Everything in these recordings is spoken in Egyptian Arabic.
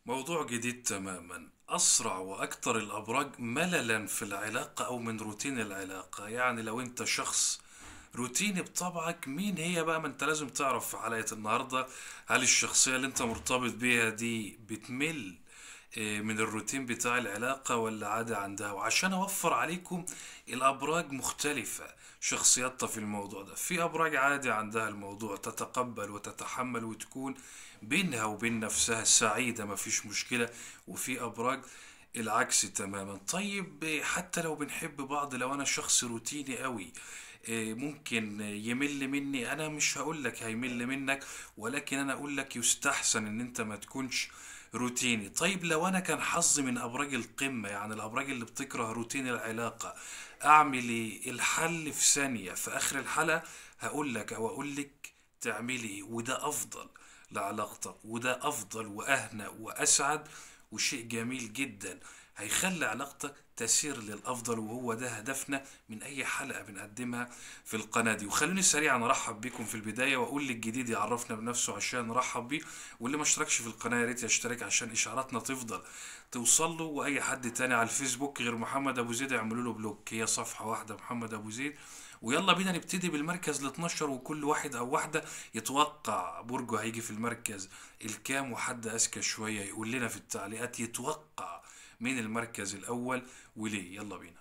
موضوع جديد تماما أسرع وأكثر الأبراج مللا في العلاقة أو من روتين العلاقة يعني لو أنت شخص روتيني بطبعك مين هي بقى ما أنت لازم تعرف في حلقة النهاردة هل الشخصية اللي أنت مرتبط بيها دي بتمل إيه، من الروتين بتاع العلاقة ولا عادة عندها وعشان أوفر عليكم الأبراج مختلفة شخصياتها في الموضوع ده في أبراج عادي عندها الموضوع تتقبل وتتحمل وتكون بينها وبين نفسها سعيدة مفيش مشكلة وفي أبراج العكس تماما طيب إيه، حتى لو بنحب بعض لو أنا شخص روتيني قوي إيه، ممكن يمل مني انا مش هقول لك هيمل منك ولكن انا اقول لك يستحسن ان انت ما تكونش روتيني طيب لو انا كان حظي من ابراج القمة يعني الابراج اللي بتكره روتين العلاقة اعمل ايه الحل في ثانية في اخر الحلقة هقول لك او اقول لك تعملي ايه وده افضل لعلاقتك وده افضل واهنى واسعد وشيء جميل جدا هيخلي علاقتك تسير للافضل وهو ده هدفنا من اي حلقه بنقدمها في القناه دي وخلوني سريعا ارحب بكم في البدايه واقول للجديد يعرفنا بنفسه عشان نرحب بيه واللي ما اشتركش في القناه يا ريت يشترك عشان اشعاراتنا تفضل توصل له واي حد تاني على الفيسبوك غير محمد ابو زيد يعملوا له بلوك هي صفحه واحده محمد ابو زيد ويلا بينا نبتدي بالمركز ال 12 وكل واحد او واحده يتوقع برجه هيجي في المركز الكام وحد اذكى شويه يقول لنا في التعليقات يتوقع مين المركز الاول وليه يلا بينا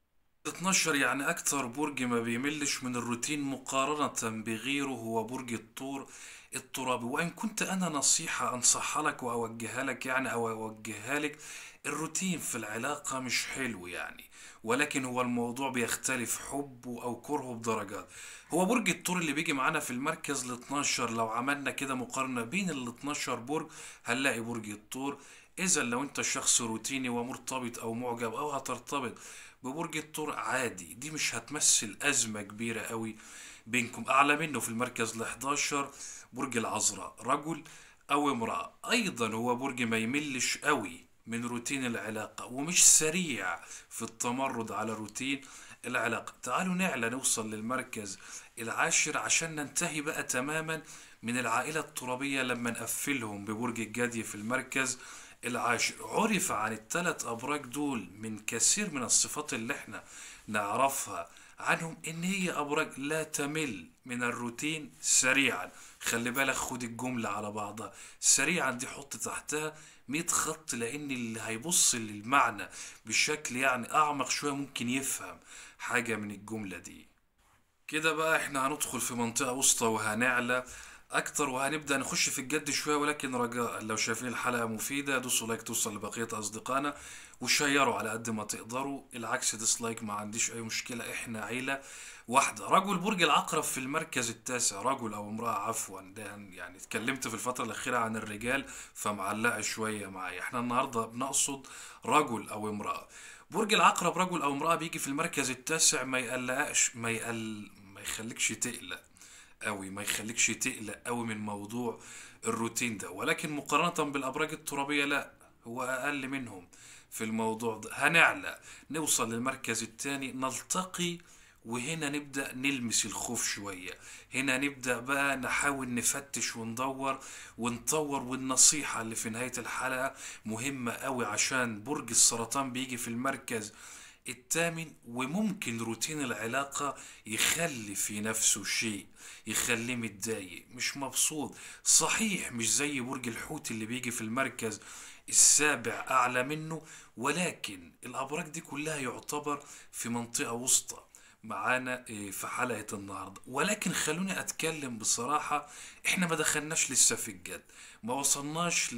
12 يعني أكتر برج ما بيملش من الروتين مقارنة بغيره هو برج الثور الترابي وإن كنت أنا نصيحة أنصحها لك وأوجهها لك يعني أو أوجهها لك الروتين في العلاقة مش حلو يعني ولكن هو الموضوع بيختلف حبه أو كرهه بدرجات هو برج الثور اللي بيجي معانا في المركز ال 12 لو عملنا كده مقارنة بين ال 12 برج هنلاقي برج الثور إذا لو أنت شخص روتيني ومرتبط أو معجب أو هترتبط ببرج الثور عادي دي مش هتمثل أزمة كبيرة قوي بينكم أعلى منه في المركز ال 11 برج العذراء رجل أو امرأة أيضا هو برج ما يملش قوي من روتين العلاقة ومش سريع في التمرد على روتين العلاقة تعالوا نعلى نوصل للمركز العاشر عشان ننتهي بقى تماما من العائلة الترابية لما نقفلهم ببرج الجدي في المركز العاشر عرف عن الثلاث أبراج دول من كثير من الصفات اللي احنا نعرفها عنهم إن هي أبراج لا تمل من الروتين سريعا خلي بالك خد الجملة على بعضها سريعا دي حط تحتها 100 خط لأن اللي هيبص للمعنى بشكل يعني أعمق شوية ممكن يفهم حاجة من الجملة دي كده بقى احنا هندخل في منطقة وسطى وهنعلى اكتر وهنبدأ نخش في الجد شوية ولكن رجاء لو شايفين الحلقة مفيدة دوسوا لايك توصل لبقية اصدقائنا وشيروا على قد ما تقدروا العكس ديسلايك ما عنديش اي مشكلة احنا عيلة واحدة رجل برج العقرب في المركز التاسع رجل او امرأة عفوا ده يعني اتكلمت في الفترة الاخيرة عن الرجال فمعلقة شوية معايا احنا النهاردة بنقصد رجل او امرأة برج العقرب رجل او امرأة بيجي في المركز التاسع ما يقلقش ما يقل ما يخليكش تقلق قوي ما يخليكش تقلق قوي من موضوع الروتين ده ولكن مقارنة بالابراج الترابية لا هو اقل منهم في الموضوع ده هنعلى نوصل للمركز الثاني نلتقي وهنا نبدأ نلمس الخوف شوية هنا نبدأ بقى نحاول نفتش وندور ونطور والنصيحة اللي في نهاية الحلقة مهمة قوي عشان برج السرطان بيجي في المركز الثامن وممكن روتين العلاقة يخلي في نفسه شيء يخليه متضايق مش مبسوط صحيح مش زي برج الحوت اللي بيجي في المركز السابع أعلى منه ولكن الأبراج دي كلها يعتبر في منطقة وسطى معانا إيه، في حلقة النهاردة ولكن خلوني أتكلم بصراحة إحنا ما دخلناش لسه في الجد ما وصلناش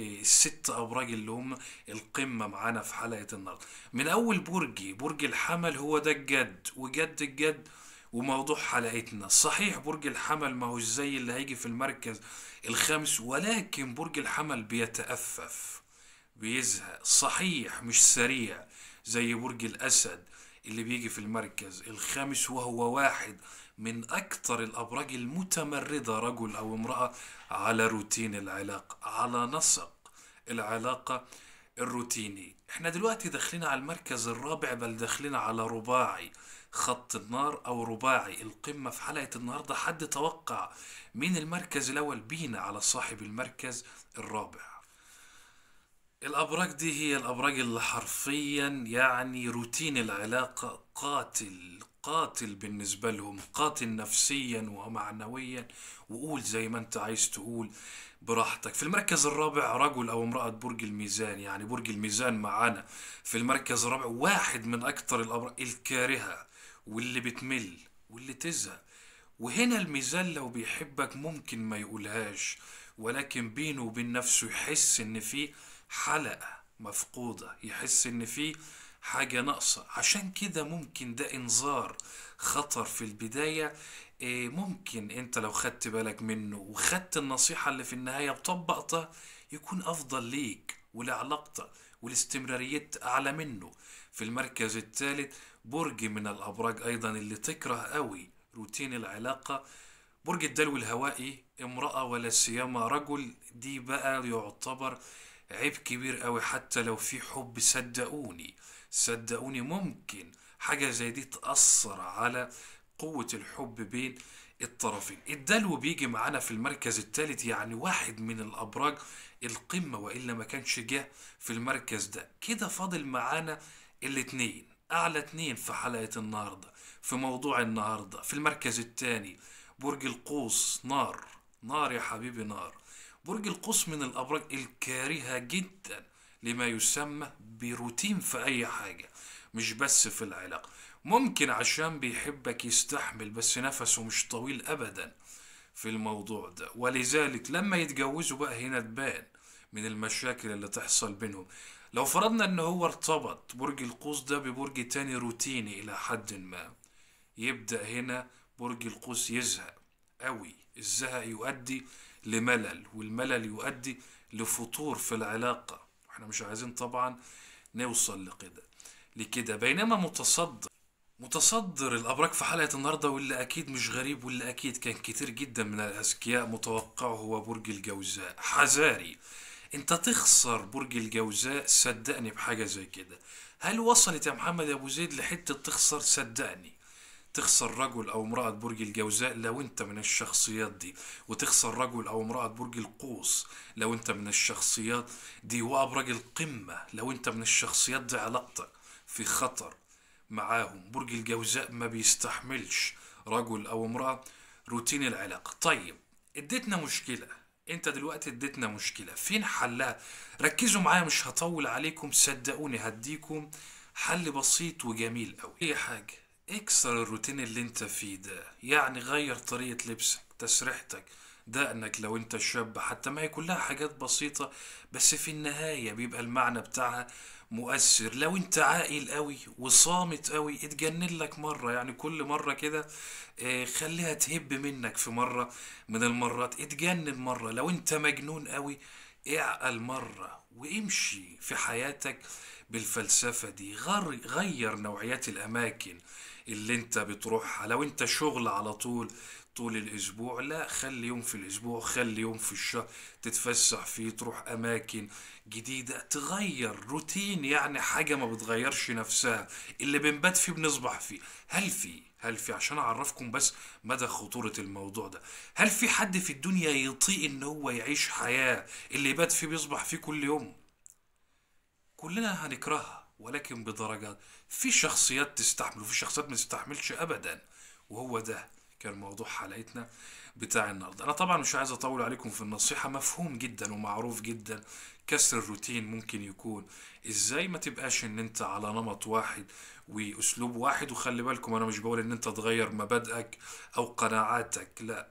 للست أبراج اللي هم القمة معانا في حلقة النهاردة من أول برجي برج الحمل هو ده الجد وجد الجد وموضوع حلقتنا صحيح برج الحمل ما هوش زي اللي هيجي في المركز الخامس ولكن برج الحمل بيتأفف بيزهق صحيح مش سريع زي برج الأسد اللي بيجي في المركز الخامس وهو واحد من أكثر الأبراج المتمردة رجل أو امرأة على روتين العلاقة على نسق العلاقة الروتيني احنا دلوقتي داخلين على المركز الرابع بل داخلين على رباعي خط النار او رباعي القمة في حلقة النهاردة حد توقع مين المركز الاول بينا على صاحب المركز الرابع الأبراج دي هي الأبراج اللي حرفيا يعني روتين العلاقة قاتل قاتل بالنسبة لهم قاتل نفسيا ومعنويا وقول زي ما انت عايز تقول براحتك في المركز الرابع رجل أو امرأة برج الميزان يعني برج الميزان معانا في المركز الرابع واحد من أكتر الأبراج الكارهة واللي بتمل واللي تزهق وهنا الميزان لو بيحبك ممكن ما يقولهاش ولكن بينه وبين نفسه يحس ان في حلقة مفقودة يحس ان في حاجة ناقصة عشان كده ممكن ده انذار خطر في البداية إيه، ممكن انت لو خدت بالك منه وخدت النصيحة اللي في النهاية وطبقتها يكون افضل ليك ولعلاقتك والاستمرارية اعلى منه في المركز الثالث برج من الابراج ايضا اللي تكره قوي روتين العلاقة برج الدلو الهوائي امرأة ولا سيما رجل دي بقى يعتبر عيب كبير قوي حتى لو في حب صدقوني صدقوني ممكن حاجة زي دي تأثر على قوة الحب بين الطرفين الدلو بيجي معانا في المركز الثالث يعني واحد من الأبراج القمة وإلا ما كانش جه في المركز ده كده فاضل معانا الاتنين أعلى اتنين في حلقة النهاردة في موضوع النهاردة في المركز الثاني برج القوس نار نار يا حبيبي نار برج القوس من الأبراج الكارهة جدا لما يسمى بروتين في أي حاجة مش بس في العلاقة ممكن عشان بيحبك يستحمل بس نفسه مش طويل أبدا في الموضوع ده ولذلك لما يتجوزوا بقى هنا تبان من المشاكل اللي تحصل بينهم لو فرضنا ان هو ارتبط برج القوس ده ببرج تاني روتيني الى حد ما يبدأ هنا برج القوس يزهق قوي الزهق يؤدي لملل والملل يؤدي لفتور في العلاقة احنا مش عايزين طبعا نوصل لكده لكده بينما متصدر متصدر الأبراج في حلقة النهاردة واللي أكيد مش غريب واللي أكيد كان كتير جدا من الأذكياء متوقعه هو برج الجوزاء حذاري أنت تخسر برج الجوزاء صدقني بحاجة زي كده هل وصلت يا محمد يا أبو زيد لحتة تخسر صدقني تخسر رجل او امرأة برج الجوزاء لو انت من الشخصيات دي وتخسر رجل او امرأة برج القوس لو انت من الشخصيات دي وابراج القمة لو انت من الشخصيات دي علاقتك في خطر معاهم برج الجوزاء ما بيستحملش رجل او امرأة روتين العلاقة طيب اديتنا مشكلة انت دلوقتي اديتنا مشكلة فين حلها ركزوا معايا مش هطول عليكم صدقوني هديكم حل بسيط وجميل قوي اي حاجة اكسر الروتين اللي انت فيه ده يعني غير طريقة لبسك تسريحتك دقنك لو انت شاب حتى ما هي كلها حاجات بسيطة بس في النهاية بيبقى المعنى بتاعها مؤثر لو انت عاقل قوي وصامت قوي اتجنن لك مرة يعني كل مرة كده اه خليها تهب منك في مرة من المرات اتجنن مرة لو انت مجنون قوي اعقل مرة وامشي في حياتك بالفلسفة دي غر غير نوعيات الأماكن اللي انت بتروحها لو انت شغل على طول طول الأسبوع لا خلي يوم في الأسبوع خلي يوم في الشهر تتفسح فيه تروح أماكن جديدة تغير روتين يعني حاجة ما بتغيرش نفسها اللي بنبات فيه بنصبح فيه هل في هل في عشان أعرفكم بس مدى خطورة الموضوع ده هل في حد في الدنيا يطيق إن هو يعيش حياة اللي يبات فيه بيصبح فيه كل يوم كلنا هنكرهها ولكن بدرجات في شخصيات تستحمل وفي شخصيات ما تستحملش ابدا وهو ده كان موضوع حلقتنا بتاع النهارده انا طبعا مش عايز اطول عليكم في النصيحه مفهوم جدا ومعروف جدا كسر الروتين ممكن يكون ازاي ما تبقاش ان انت على نمط واحد واسلوب واحد وخلي بالكم انا مش بقول ان انت تغير مبادئك او قناعاتك لا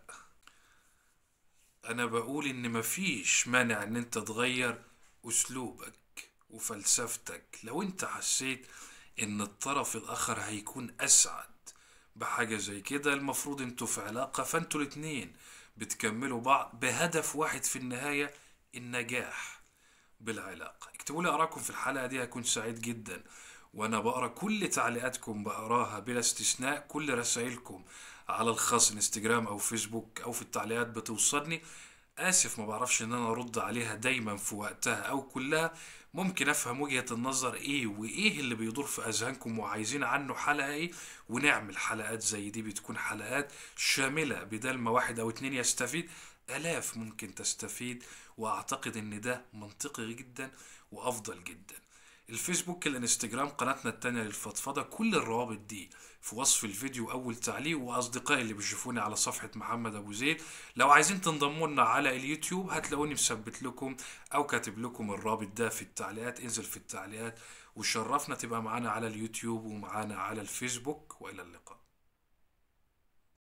انا بقول ان مفيش مانع ان انت تغير اسلوبك وفلسفتك لو انت حسيت ان الطرف الاخر هيكون اسعد بحاجة زي كده المفروض انتوا في علاقة فانتوا الاتنين بتكملوا بعض بهدف واحد في النهاية النجاح بالعلاقة اكتبوا لي اراءكم في الحلقة دي هكون سعيد جدا وانا بقرا كل تعليقاتكم بقراها بلا استثناء كل رسائلكم على الخاص انستجرام او فيسبوك او في التعليقات بتوصلني اسف ما بعرفش ان انا ارد عليها دايما في وقتها او كلها ممكن افهم وجهة النظر ايه وايه اللي بيدور في اذهانكم وعايزين عنه حلقة ايه ونعمل حلقات زي دي بتكون حلقات شاملة بدل ما واحد او اتنين يستفيد آلاف ممكن تستفيد وأعتقد إن ده منطقي جدا وأفضل جدا الفيسبوك الانستجرام قناتنا التانية للفضفضة كل الروابط دي في وصف الفيديو أول تعليق وأصدقائي اللي بيشوفوني على صفحة محمد أبو زيد لو عايزين تنضموا لنا على اليوتيوب هتلاقوني مثبت لكم أو كاتب لكم الرابط ده في التعليقات انزل في التعليقات وشرفنا تبقى معانا على اليوتيوب ومعانا على الفيسبوك وإلى اللقاء